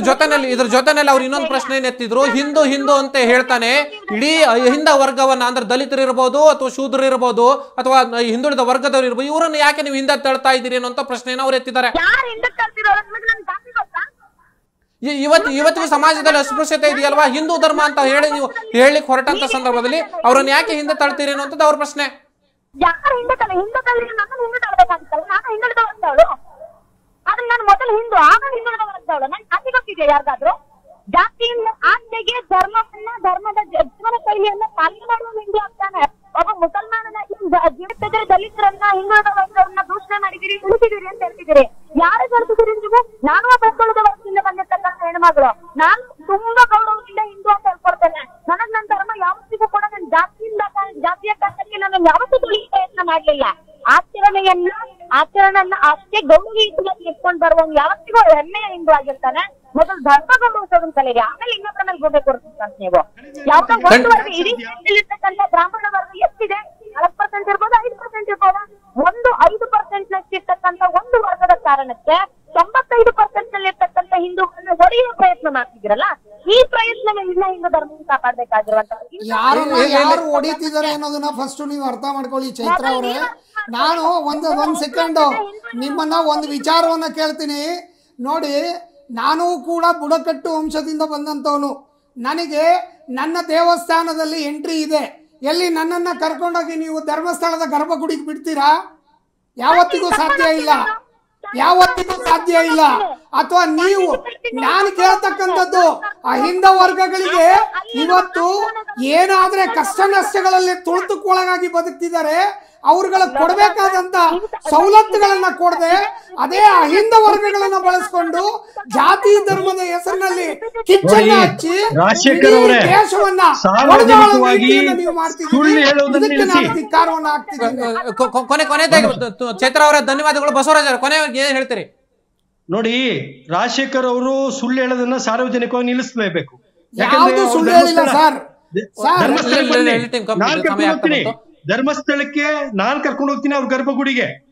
ಜೊತೆನಲ್ಲಿ ಇದ್ರ ಜೊತೆನಲ್ಲಿ ಅವ್ರು ಇನ್ನೊಂದು ಪ್ರಶ್ನೆ ಏನ್ ಎತ್ತಿದ್ರು ಹಿಂದೂ ಹಿಂದೂ ಅಂತ ಹೇಳ್ತಾನೆ ಇಡೀ ಹಿಂದ ವರ್ಗವನ್ನ ಅಂದ್ರೆ ದಲಿತರು ಇರ್ಬೋದು ಅಥವಾ ಶೂದ್ರರು ಇರ್ಬೋದು ಅಥವಾ ಹಿಂದುಳಿದ ವರ್ಗದವ್ರು ಇರ್ಬೋದು ಇವರನ್ನ ಯಾಕೆ ನೀವು ಹಿಂದೆ ತಳ್ತಾ ಇದ್ದೀರಿ ಅನ್ನೋ ಪ್ರಶ್ನೆನ ಅವ್ರು ಎತ್ತಿದ್ದಾರೆ ಯಾರು ಹಿಂದಕ್ಕೆ ತಳ್ತಿರೋರು ಅನ್ನೋದು ನನ್ಗೆ ಜಾಸ್ತಿ ಗೊತ್ತಾ ಇ- ಇವತ್ತು ಇವತ್ತಿನ ಸಮಾಜದಲ್ಲಿ ಅಸ್ಪೃಶ್ಯತೆ ಇದೆಯಲ್ವಾ ಹಿಂದೂ ಧರ್ಮ ಅಂತ ಹೇಳಿ ನೀವು ಹೇಳಲಿಕ್ಕೆ ಹೊರಟಂತ ಸಂದರ್ಭದಲ್ಲಿ ಅವ್ರನ್ನ ಯಾಕೆ ಹಿಂದೆ ತಳ್ತೀರಿ ಅನ್ನೋಂಥದ್ದು ಅವ್ರ ಪ್ರಶ್ನೆ ಯಾರು ಹಿಂದೆ ತಲೆ ಹಿಂದೆ ತಲೆ ನನ್ನ ಹಿಂದೆ ತಳ್ಳಬೇಕಾಗಿತ್ತಲ್ಲ ನಾನು ಹಿಂದುಳಿದ ವರ್ಗದವಳು ಆದ್ರೆ ನಾನು ಮೊದಲು ಹಿಂದೂ ಆಮೇಲೆ ಹಿಂದುಳಿದ ವರ್ಗದವಳು ನನ್ ಜಾತಿ ಗೊತ್ತಿದೆ ಯಾರಿಗಾದ್ರು ಜಾತಿಯಿಂದ ಆಚೆಗೆ ಧರ್ಮವನ್ನ ಧರ್ಮದ ಜ- ಜೀವನ ಶೈಲಿಯನ್ನ ಪಾಲನೆ ಮಾಡುವ ಹಿಂದೂ ಆಗ್ತಾನೆ ಒಬ್ಬ ಮುಸಲ್ಮಾನನ ಜೀವಿತದಲ್ಲಿ ದಲಿತರನ್ನ ಹಿಂದುಳಿದ ವರ್ಗದವ್ರನ್ನ ದೂಷಣೆ ಮಾಡಿದಿರಿ ಉಳಿಸಿದಿರಿ ಅಂತ ಹೇಳ್ತಿದ್ದೀರಿ ಯಾರು ಹೇಳ್ತಿದ್ದೀರಿ ನೀವು ನಾನು ಒಬ್ಬ ಹಿಂದುಳಿದ ವರ್ಗದಿಂದ ಬಂದಿರ್ತಕ್ಕಂಥ ಹೆಣ್ಮಗಳು ನಾನು ತುಂಬಾ ಗೌರವದಿಂದ ಹಿಂದೂ ಅಂತ ಹೇಳ್ಕೊಡ್ತೇನೆ ನನಗ್ ನನ್ನ ಧರ್ಮ ಯಾವತ್ತಿಗೂ ಕೂಡ ನನ್ನ ಜಾತಿಯಿಂದ ಜಾತಿಯ ಕಾರಣಕ್ಕೆ ನಾನು ಯಾವತ್ತೂ ತುಳಿಯ ಪ್ರಯತ್ನ ಮಾಡ್ಲಿಲ್ಲ ಆಚರಣೆಯನ್ನ ಆಚರಣೆಯನ್ನ ಅಷ್ಟೇ ಗೌರವಯುತವಾಗಿ ಇಟ್ಕೊಂಡು ಬರುವವನು ಯಾವತ್ತಿಗೂ ಹೆಮ್ಮೆಯ ಹಿಂದೂ ಆಗಿರ್ತಾನೆ ಮೊದಲು ಧರ್ಮ ಗೌರವಿಸೋದನ್ನ ಕಲೀರಿ ಆಮೇಲೆ ಇನ್ನೊಬ್ಬರ ಮೇಲೆ ಗೋಡೆ ಕೊಡ್ತಿರ್ತಾನೆ ನೀವು ಯಾವ್ದೋ ಒಂದು ವರ್ಗ ಇಡೀ ದೇಶದಲ್ಲಿರ್ತಕ್ಕಂಥ ಬ್ರಾಹ್ಮಣ ವರ್ಗ ಎಷ್ಟಿದೆ ನಾಲ್ಕು ಪರ್ಸೆಂಟ್ ಇರ್ಬೋದು ಐದು ಪರ್ಸೆಂಟ್ ಇರ್ಬೋದಾ ಒಂದು ಐದು ಪರ್ಸೆಂಟ್ ನಷ್ಟಿರ್ತಕ್ಕಂಥ ಒಂದು ವರ್ಗದ ಕಾರಣಕ್ಕೆ ತೊಂಬತ್ತೈದು ಪರ್ಸೆಂಟ್ ನಲ್ಲಿ ಇರ್ತಕ್ಕಂಥ ಹಿಂದೂಗಳನ್ನ ಹೊಡೆಯುವ ಪ್ರಯತ್ನ ಮಾಡ್ತಿದ್ದೀರಲ್ಲ ಈ ಪ್ರಯತ್ನ ಇನ್ನ ಹಿಂದೂ ಧರ್ಮವನ್ನು ಕಾಪಾಡಬೇಕಾಗಿರುವಂತ ಯಾರನ್ನ ಯಾರು ಹೊಡಿತಿದ್ದಾರೆ ಅನ್ನೋದನ್ನ ಫಸ್ಟ್ ನೀವು ಅರ್ಥ ಮಾಡ್ಕೊಳ್ಳಿ ಚೈತ್ರ ಅವರೇ ನಾನು ಒಂದು ಒಂದು ಸೆಕೆಂಡು ನಿಮ್ಮನ್ನ ಒಂದು ವಿಚಾರವನ್ನ ಕೇಳ್ತೀನಿ ನೋಡಿ ನಾನು ಕೂಡ ಬುಡಕಟ್ಟು ವಂಶದಿಂದ ಬಂದಂಥವನು ನನಗೆ ನನ್ನ ದೇವಸ್ಥಾನದಲ್ಲಿ ಎಂಟ್ರಿ ಇದೆ ಎಲ್ಲಿ ನನ್ನನ್ನು ಕರ್ಕೊಂಡೋಗಿ ನೀವು ಧರ್ಮಸ್ಥಳದ ಗರ್ಭಗುಡಿಗೆ ಬಿಡ್ತೀರಾ ಯಾವತ್ತಿಗೂ ಸಾಧ್ಯ ಇಲ್ಲ ಯಾವತ್ತಿಗೂ ಸಾಧ್ಯ ಇಲ್ಲ ಅಥವಾ ನೀವು ನಾನು ಕೇಳ್ತಕ್ಕಂಥದ್ದು ಅಹಿಂದ ವರ್ಗಗಳಿಗೆ ಇವತ್ತು ಏನಾದ್ರೆ ಕಷ್ಟ ನಷ್ಟಗಳಲ್ಲಿ ತುಳಿತಕ್ಕೊಳಗಾಗಿ ಬದುಕ್ತಿದ್ದಾರೆ ಅವ್ರುಗಳ ಕೊಡಬೇಕಾದಂತ ಸವಲತ್ತುಗಳನ್ನ ಕೊಡದೆ ಅದೇ ಅಹಿಂದ ವರ್ಗಗಳನ್ನ ಬಳಸ್ಕೊಂಡು ಜಾತಿ ಧರ್ಮದ ಹೆಸರಿನಲ್ಲಿ ಕಿಚ್ಚನ್ನ ನೋಡಿ, ಹಚ್ಚಿ ರಾಜಶೇಖರ್ ಇಡೀ ಅವರೇ, ದೇಶವನ್ನ ಸಾರ್ವಜನಿಕವಾಗಿ ಒಡೆದಾಳುವ ನೀತಿಯನ್ನ ನೀವು ಮಾಡ್ತಿದ್ದೀರಿ. ಸುಳ್ಳು ಹೇಳುವುದನ್ನ ಇದಕ್ಕೆ ನಾನು ನಿಲ್ಲಿಸಿ. ಧಿಕ್ಕಾರವನ್ನ ಹಾಕ್ತಿದ್ದೀನಿ ಕೊ- ಕೊ- ಕೊನೆ ಕೊನೆದಾಗಿ ತ- ಚೈತ್ರ ಅವರ ಧನ್ಯವಾದಗಳು ಬಸವರಾಜ್ ಅವರೇ ಕೊನೆ ಏನ್ ಹೇಳ್ತೀರಿ ನೋಡಿ ರಾಜಶೇಖರ್ ಅವರು ಸುಳ್ಳು ಹೇಳೋದನ್ನ ಸಾರ್ವಜನಿಕವಾಗಿ ನಿಲ್ಲಿಸಲೇಬೇಕು ಯಾವ್ದು ಸುಳ್ಳು ಹೇಳಿಲ್ಲ ಸರ್ ಸರ್ ಧರ್ಮಸ್ಥಳಕ್ಕೆ ಇಲ್ಲ, ಇಲ್ಲ, ಬನ್ನಿ. ಇಲ್ಲ, ಟೀಮ್ ಕಂಪ್ಲೀಟ್ ನಾನ್ ಸಮಯ ಕರ್ಕೊಂಡು ಆಗ್ತಾ ಹೋಗ್ತೀನಿ ಬಂತು. ಧರ್ಮಸ್ಥಳಕ್ಕೆ ನಾನ್ ಕರ್ಕೊಂಡು ಹೋಗ್ತೀನಿ ಅವ್ರ ಗರ್ಭಗುಡಿಗೆ